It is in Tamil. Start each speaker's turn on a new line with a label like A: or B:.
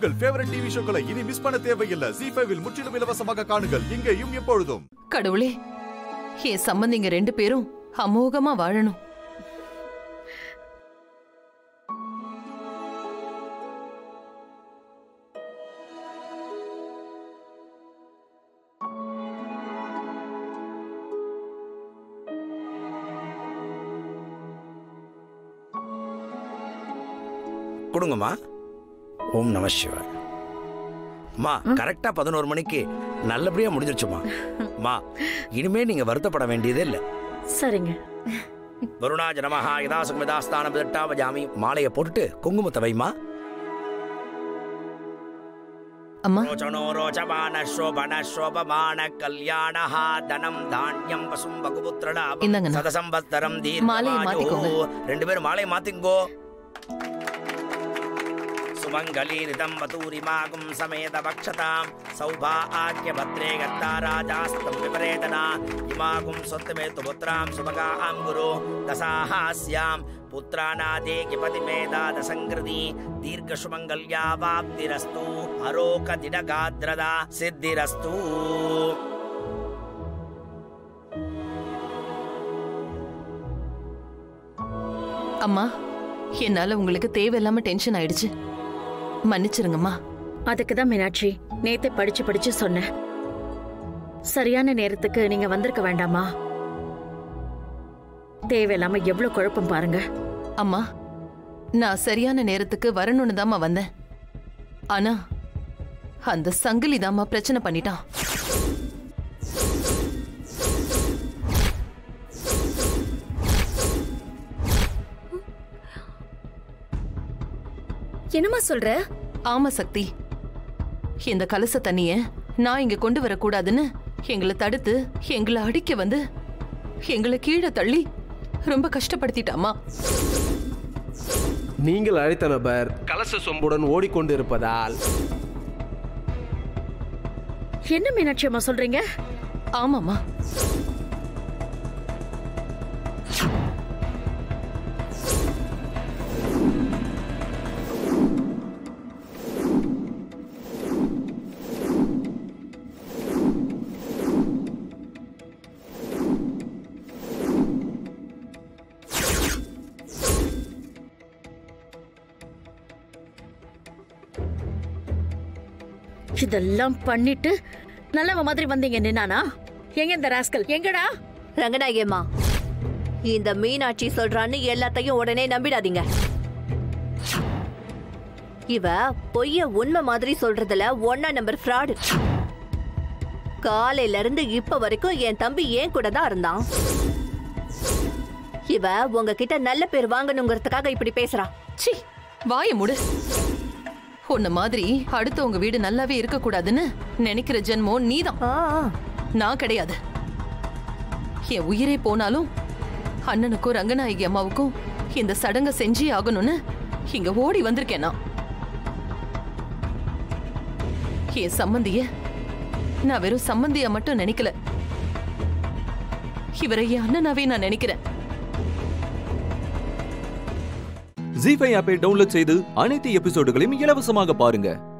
A: உங்கள் ஃபேவரட் டிவி ஷோக்களை இனி மிஸ் பண்ண தேவையில்லை ஜி ஃபைவில் முற்றிலும் இலவசமாக காணுங்கள் இங்கேயும் எப்பொழுதும்
B: கடவுளே என் சம்பந்திங்க ரெண்டு பேரும் அமோகமா வாழணும்
C: கொடுங்கம்மா ஓம் நம சிவாய் அம்மா கரெக்டா பதினோரு மணிக்கு நல்லபடியா முடிஞ்சிருச்சுமா அம்மா இனிமே நீங்க வருத்தப்பட வேண்டியதே இல்ல
D: சரிங்க
C: வருணாஜ நமஹா யதா சம்விதாஸ்தான பிதட்டாவ ஜாமி மாலையை போட்டுட்டு குங்குமத்தை வைமா
B: அம்மா
C: ரோச்சனோ ரோச்சபான சோபன சோபமான கல்யாண தனம் தானியம் பசும் பகுபுத்திரடா
B: இந்தாங்கண்ணா.
C: சதசம்பத்தரம்
B: மாலையை மாத்திக்கோங்க.
C: தீர்க்கமாயு ரெண்டு பேரும் மாலையை மாத்திங்கோ சுமங்கலீரிதம் வதூரிமாகும் சமேத வக்ஷதாம் சௌபா ஆக்கிய பத்ரே கர்த்தா ராஜாஸ்தம் விபரேதனா இமாகும் சொத்துமேத்து புத்திராம் சுபகாம் குரு தசாஹாஸ்யாம் புத்திராநாதே கிபதி மேதா தசங்கிருதி தீர்க்க சுமங்கல்யாவாப்திரஸ்து அரோக திடகாத்ரதா சித்திரஸ்து
B: அம்மா என்னால உங்களுக்கு தேவையில்லாம டென்ஷன் ஆயிடுச்சு மன்னிச்சிருங்கம்மா
D: அதுக்கு தான் மீனாட்சி நேத்தே படிச்சு படிச்சு சொன்னேன் சரியான நேரத்துக்கு நீங்க வந்திருக்க வேண்டாமா தேவையில்லாம எவ்வளவு குழப்பம் பாருங்க
B: அம்மா நான் சரியான நேரத்துக்கு வரணும்னு தாம்மா வந்தேன் ஆனா அந்த சங்கிலி தாம்மா பிரச்சனை பண்ணிட்டான்
E: என்னம்மா சொல்ற
B: ஆமா சக்தி இந்த கலச தண்ணிய நான் இங்க கொண்டு வரக்கூடாதுன்னு எங்களை தடுத்து எங்களை அடிக்க வந்து எங்களை கீழே தள்ளி ரொம்ப கஷ்டப்படுத்திட்டாமா
F: நீங்கள் அழைத்த நபர் கலச சொம்புடன் ஓடிக்கொண்டிருப்பதால்
D: என்ன மீனாட்சி அம்மா சொல்றீங்க
B: ஆமாம்மா
D: இதெல்லாம் பண்ணிட்டு நல்லவ மாதிரி வந்தீங்க நின்னானா எங்க இந்த ராஸ்கல் எங்கடா
E: ரங்கநாயகம்மா இந்த மீனாட்சி சொல்றான்னு எல்லாத்தையும் உடனே நம்பிடாதீங்க இவ பொய்ய உண்மை மாதிரி சொல்றதுல ஒன்னா நம்பர் ஃப்ராடு காலையில இருந்து இப்ப வரைக்கும் என் தம்பி ஏன் கூட தான் இருந்தான் இவ உங்ககிட்ட நல்ல பேர் வாங்கணுங்கிறதுக்காக இப்படி பேசுறா
B: சி வாய மூடு உன்ன மாதிரி அடுத்தவங்க வீடு நல்லாவே இருக்க கூடாதுன்னு நினைக்கிற ஜென்மம் நீதான்
E: ஆ, ஆ.
B: நான் கிடையாது என் உயிரே போனாலும் அண்ணனுக்கும் ரங்கநாயகி அம்மாவுக்கும் இந்த சடங்க செஞ்சே ஆகணும்னு இங்க ஓடி வந்திருக்கேன் நான் என் சம்மந்திய நான் வெறும் சம்மந்தியா மட்டும் நினைக்கல இவரை என் அண்ணனாவே நான் நினைக்கிறேன்
G: ஜி ஃபைவ் ஆப்பை டவுன்லோட் செய்து அனைத்து எபிசோடுகளையும் இலவசமாக பாருங்க